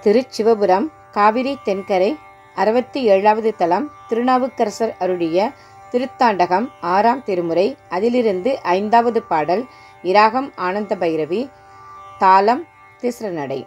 திருச்சிவபுரம் காவிரி தென்கரை அறுபத்தி ஏழாவது தலம் திருநாவுக்கரசர் அருளிய திருத்தாண்டகம் ஆறாம் திருமுறை அதிலிருந்து ஐந்தாவது பாடல் இராகம் ஆனந்த பைரவி தாளம் திஸ்ரநடை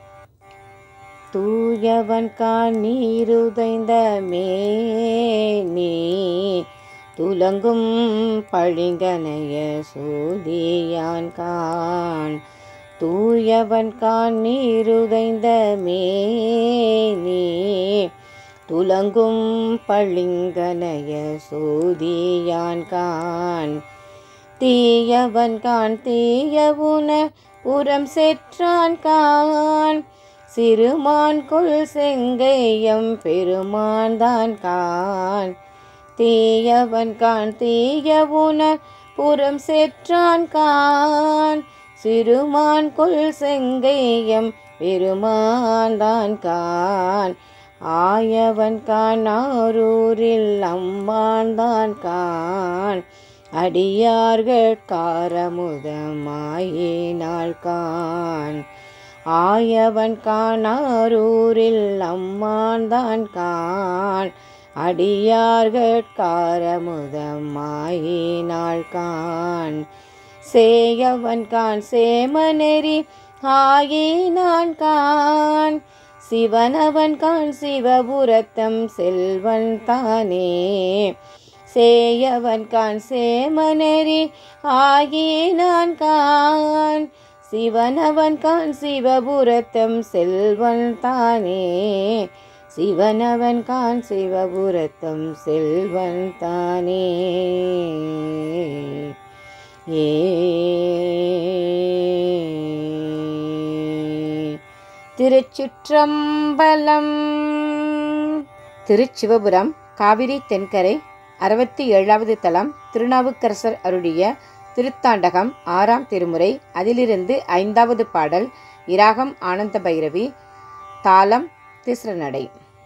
தூயவன் நீருதைந்த மேனி துலங்கும் பழிங்கனைய சூதியான் கான் தூயவன் நீருதைந்த மேனி துலங்கும் பளிங்கனைய சூதியான் கான் தீயவன் கான் தீயவுன புறம் செற்றான் கான் சிறுமான் கொள் செங்கையம் பெருமான் தான் கான் தீயவன் கான் தீயவுன புறம் செற்றான் கான் சிறுமான் கொள் செங்கையம் பெருமான் தான் கான் ஆயவன் கான் ஆரூரில் அம்மான் தான் கான் அடியார்கள் காரமுதமாயினாள் கான் ஆயவன் காணாரூரில் அம்மான் தான் கான் அடியார்கள் காரமுதமாயினாள் கான் சேயவன் கான் சேமநெறி ஆயினான் கான் சிவனவன் கான் சிவபுரத்தம் செல்வன் தானே சேயவன் கான் சேமநெறி ஆகினான் கான் சிவனவன் கான் சிவபுரத்தம் செல்வன் தானே சிவனவன் கான் சிவபுரத்தம் செல்வன் தானே ஏ திருச்சிற்றம்பலம் திருச்சிவபுரம் காவிரி தென்கரை அறுபத்தி ஏழாவது தலம் திருநாவுக்கரசர் அருளிய திருத்தாண்டகம் ஆறாம் திருமுறை அதிலிருந்து ஐந்தாவது பாடல் இராகம் ஆனந்த பைரவி தாளம் திஸ்ரநடை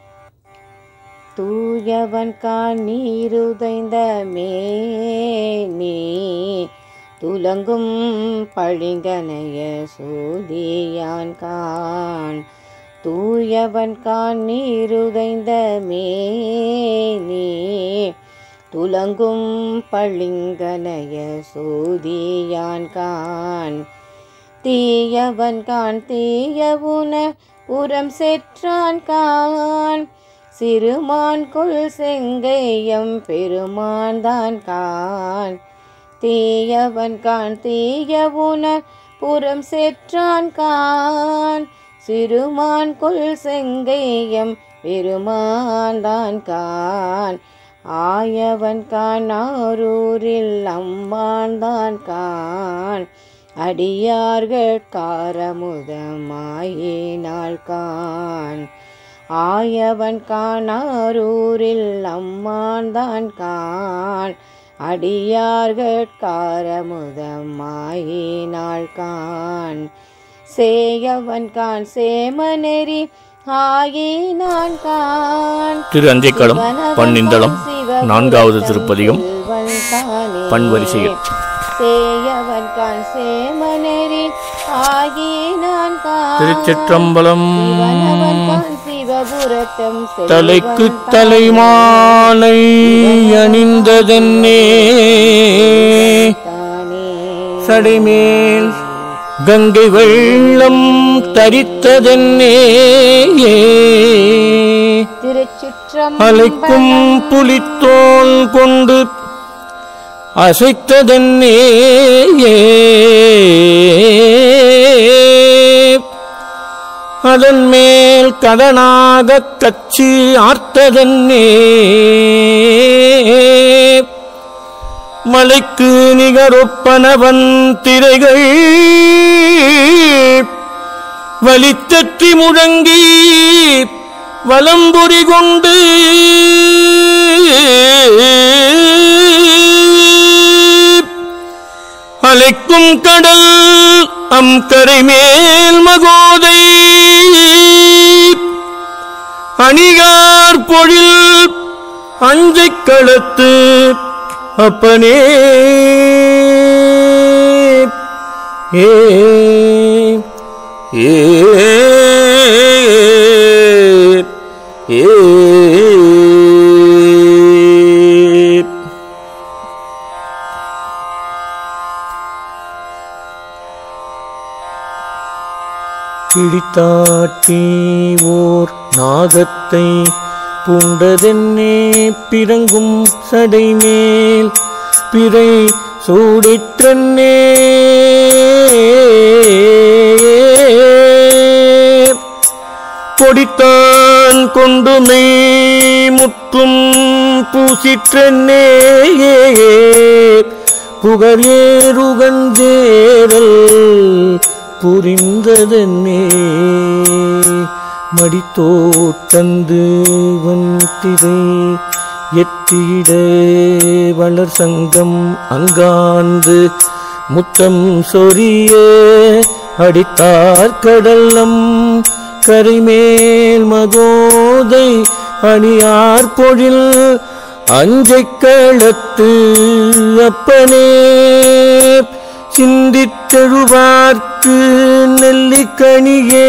தூயவன் நீருதைந்த மேனி துலங்கும் பழிங்கனைய சூதியான் கான் தூயவன் நீருதைந்த மேனி துலங்கும் பளிங்கனைய சூதியான் கான் தீயவன் கான் தீயவுன புறம் செற்றான் கான் சிறுமான் கொள் செங்கையம் பெருமான் தான் கான் தீயவன் கான் தீயவுன புறம் செற்றான் கான் சிறுமான் கொள் செங்கையம் பெருமான் தான் கான் ஆயவன் கான் ஆரூரில் அம்மான் தான் கான் அடியார்கள் காரமுதமாயினாள் கான் ஆயவன் கான் ஆரூரில் அம்மான் தான் கான் அடியார்கள் காரமுதமாயினாள் கான் சேயவன் கான் சேமநெறி ஆயினான் கான் திரு அஞ்சைக்களம் பன்னிந்தளம் நான்காவது திருப்பதிகம் பன்வரிசையில் சேயவன் கான் சேமநெறி ஆகினான் கான் திருச்சிற்றம்பலம் சிவனவன் கான் சிவபுரத்தம் தலைக்கு தலைமாலை அணிந்ததென்னே தானே சடைமேல் கங்கை வெள்ளம் தரித்ததென்னே திருச்சிற்றம் அலைக்கும் புலித்தோல் கொண்டு அசைத்ததென்னே அதன் மேல் கடனாக கச்சி ஆர்த்ததென்னே மலைக்கு நிகரொப்பனவன் திரைகள் வலித்தற்றி முழங்கி வலம்புரி கொண்டு அலைக்கும் கடல் அம் கரை மேல் மகோதை அணிகார் பொழில் அஞ்சைக் களத்து அப்பனே ஏ ஏ ஏ கிழித்தாட்டி ஓர் நாகத்தை பூண்டதென்னே பிறங்கும் சடைமேல் பிறை சூடிற்றன்னே கொடித்தான் கொண்டு மெய் முற்றும் பூசிற்றன்னே புகழேருகந்தேரல் புரிந்ததென்னே மடித்தோட்டந்து வந்திரை எத்திட வளர் சங்கம் அங்காந்து முத்தம் சொரிய அடித்தார் கடல்லம் கரிமேல் மகோதை அணியார் பொழில் அஞ்சைக் களத்து அப்பனே சிந்தித்தெழுவார்க்கு நெல்லிக்கணியே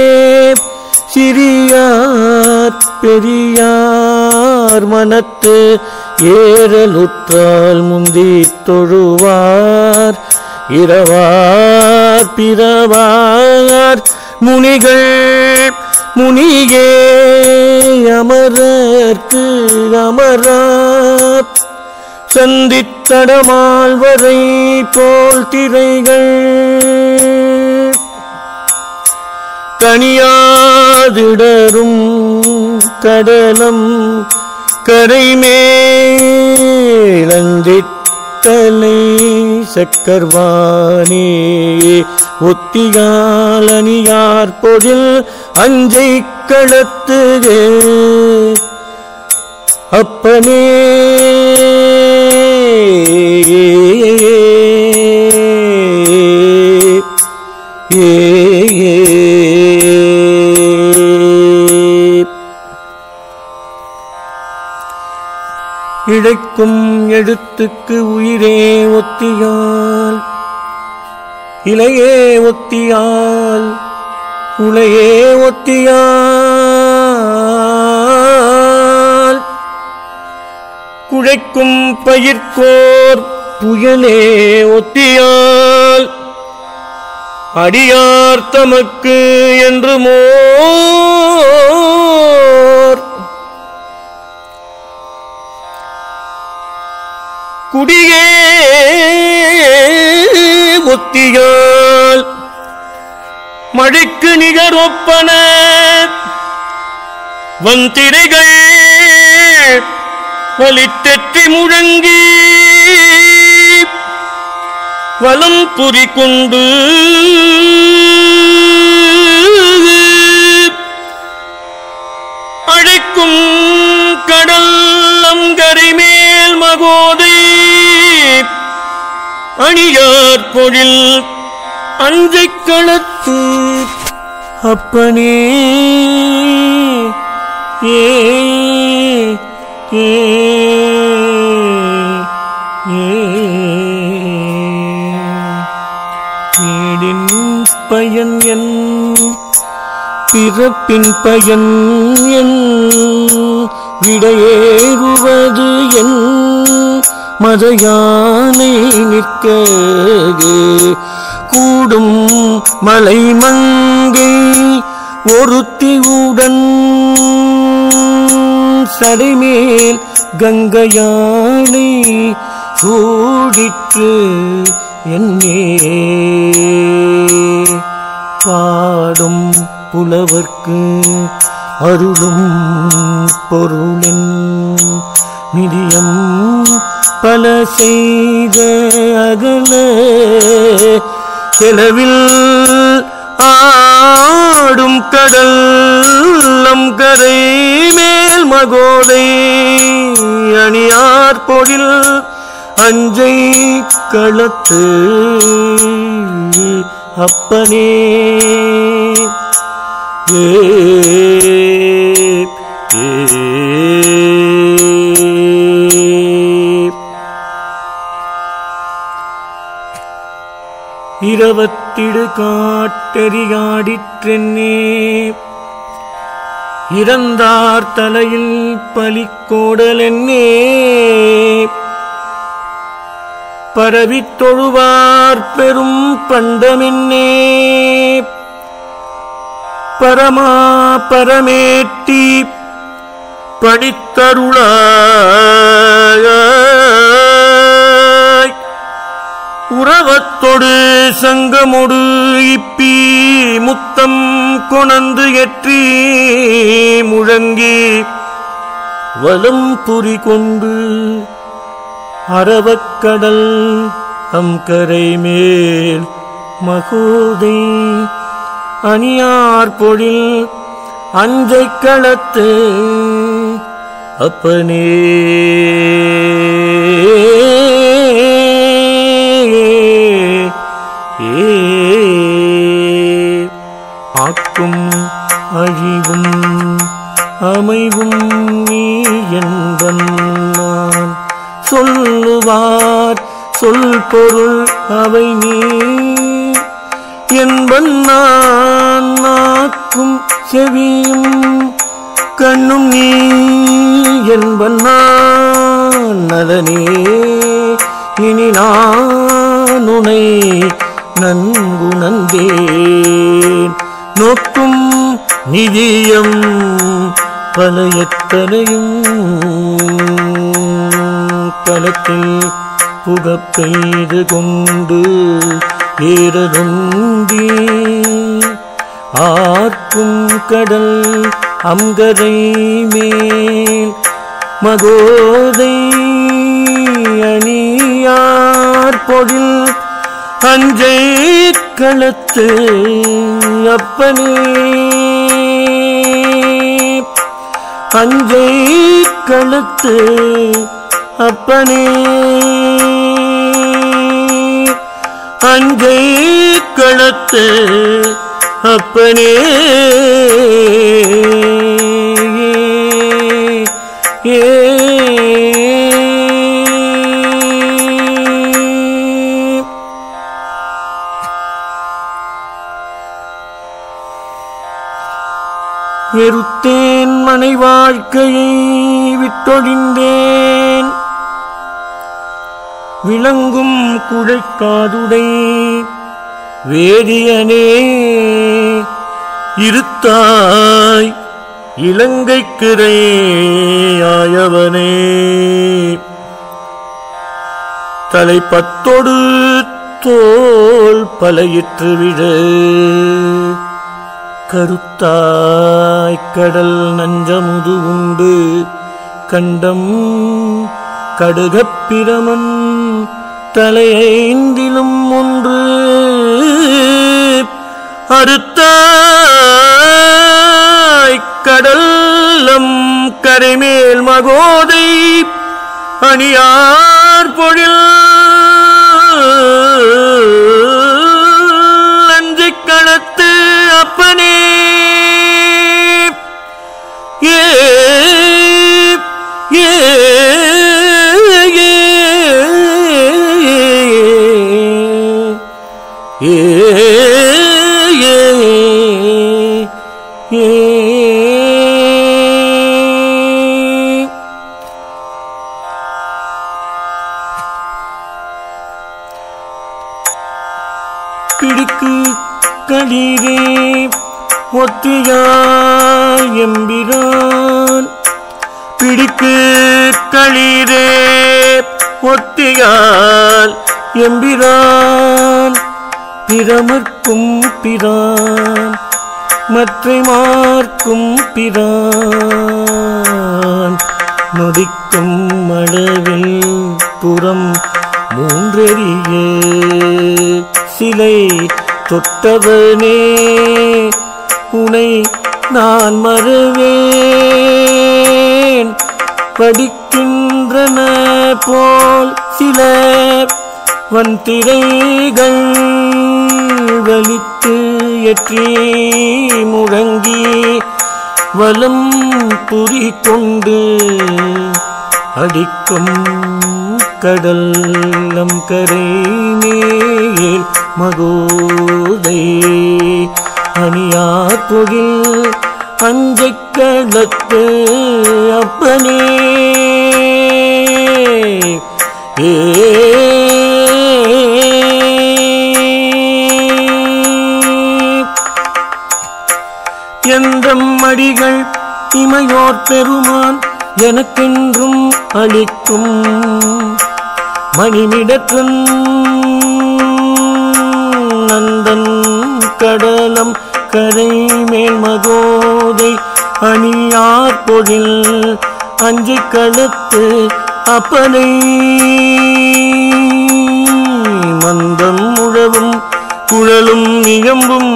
சிறியார் பெரியார் மனத்து ஏறலுற்றால் முந்தி தொழுவார் இரவார் பிறவார் முனிகள் முனியே அமரர்க்கு அமரார் சந்தித்தடமாழ்வரை போல் திரைகள் தனியாதிடரும் கடலம் கரைமேலந்தித்தலை சக்கர்வானே ஒத்தியாலனியார் பொழில் அஞ்சை களத்துகே அப்பனே ஏ இழைக்கும் எழுத்துக்கு உயிரே ஒத்தியால் இலையே ஒத்தியால் உலையே ஒத்தியால் குழைக்கும் பயிர்க்கோர் புயலே ஒத்தியால் அடியார் தமக்கு என்று மோர் குடியே ஒத்தியால் மழைக்கு நிகர் ஒப்பன வந்திரைகள் வலித்தெற்றி முழங்கி வலம் புரி கொண்டு அழைக்கும் கடல் அங்கரை மேல் மகோதை அணியார் பொழில் அஞ்சைக் களத்து அப்பனே ஏ ஏ ஏடின் பயன் என் பிறப்பின் பயன் என் விடையேறுவது என் மதையானை நிற்க கூடும் மலை மங்கை ஒருத்தியுடன் சடைமேல் கங்கையானை சூடிற்று என்னே பாடும் புலவர்க்கு அருளும் பொருளின் நிதியம் பல செய்த அகல செலவில் ஆடும் கடல் நம் கரை மேல் மகோதை அணியார் பொழில் அஞ்சை களத்து அப்பனே ஏ ஏ இரவத்திடு காட்டெறியாடிற்றென்னே இறந்தார் தலையில் பலிக்கோடலென்னே பரவித் தொழுவார் பெரும் பண்டமென்னே பரமா பரமேட்டி படித்தருளாய் உறவத்தொடு சங்கமொடு இப்பி முத்தம் கொணந்து எற்றி முழங்கி வலம் புரி கொண்டு அரவக்கடல் அம்கரை மேல் மகோதை அணியார் பொழில் அஞ்சைக் களத்து அப்பனே ஏ ஆக்கும் அழிவும் அமைவும் நீ என்பன் நான் சொல்லுவார் சொல் பொருள் அவை நீ என்பன் நான் நாக்கும் செவியும் கண்ணும் நீ என்பன் நான் நலனே இனி நான் உனை நன்குணர்ந்தேன் நோக்கும் நிதியம் பல எத்தனையும் களத்தில் புகப்பெய்து கொண்டு ஏறதுந்தி ஆர்க்கும் கடல் அங்கரை மேல் மகோதை அணியார் பொழில் அஞ்சை களத்து அப்பனே அஞ்சை களத்து அப்பனே அஞ்சை களத்து அப்பனே ஏ வெறுத்தேன் மனை வாழ்க்கையை விட்டொழிந்தேன் விளங்கும் குழைக்காதுடை வேதியனே இருத்தாய் இலங்கைக்கிரை ஆயவனே தலைப்பத்தொடு தோல் பலையிற்று விழ கருத்தாய் கடல் நஞ்சமுது உண்டு கண்டம் கடுகப் பிரமன் தலையைந்திலும் ஒன்று அறுத்தாய் கடல்லம் கரைமேல் மகோதை அணியார் பொழில் அஞ்சிக் களத்து அப்பனே ஏ ஏ ஏ ஏ பிடிக்கு களீரே ஒத்தியாய் எம்பிரான் பிடிக்கு களீரே ஒத்தியால் எம்பிரான் பிரமர்க்கும் பிரான் மற்றை மார்க்கும் பிரான் நொடிக்கும் மடவில் புறம் மூன்றெறிய சிலை தொட்டவனே உனை நான் மறுவேன் படிக்கின்றன போல் சில வன்திரைகள் வலித்து எற்றி முழங்கி வலம் புரி கொண்டு அடிக்கும் கடல் நம் கரை மேல் மகோதை அணியார் பொழில் அஞ்சைக் களத்து அப்பனே ஏ எந்தம் அடிகள் இமையோர் பெருமான் எனக்கென்றும் அளிக்கும் மணிமிடற்றும் நந்தன் கடலம் கரை மேல் மகோதை அணியார் பொழில் அஞ்சு கழுத்து அப்பனை மந்தம் உழவும் குழலும் நியம்பும்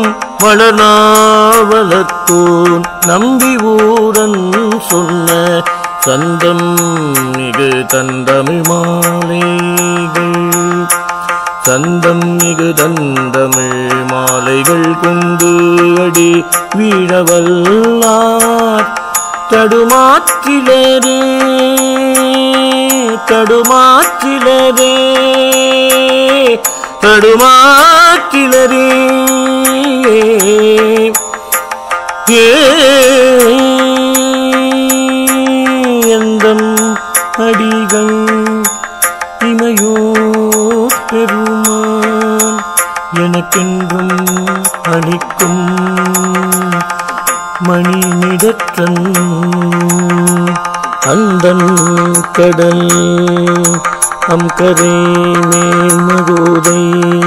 வளனாவலத்தோன் நம்பி ஊரன் சொன்ன சந்தம் மிகு தந்தமிழ் மாலைகள் சந்தம் மிகு தந்தமிழ் மாலைகள் கொண்டு அடி வீழவல்லார் தடுமாற்றிலரே தடுமாற்றிலரே தடுமாற்றிலரே ஏ எந்தம் அடிகள் இமையோ பெருமான் எனக்கென்றும் அளிக்கும் மணிமிடற்றன் அந்தன் கடல் அம்கரை மேல் மகோதை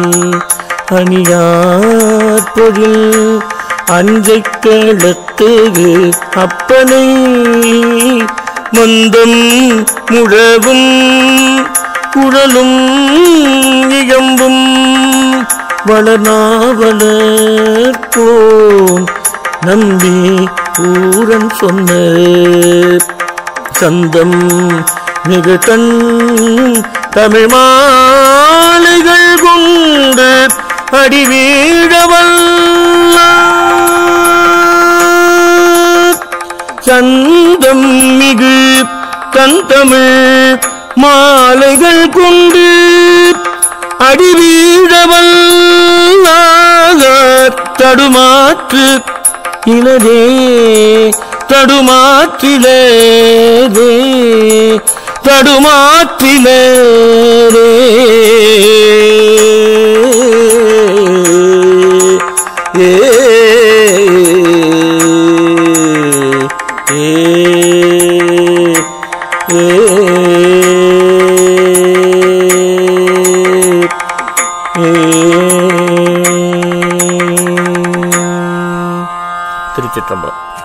அணியார் பொழில் அஞ்சை கேளத்து அப்பனை மந்தம் முழவும் குழலும் இயம்பும் வளனாவலர் போன் நம்பி பூரன் சொன்ன சந்தம் மிகு தன் தமிழ் மாலைகள் கொண்டு அடிவீழவல்ல சந்தம் மிகு தந்தமிழ் மாலைகள் கொண்டு அடிவீழவல் தடுமாற்று இளரே தடுமாற்றிலே தடுமாற்றிலே ஏ திருச்சிற்றம்பலம்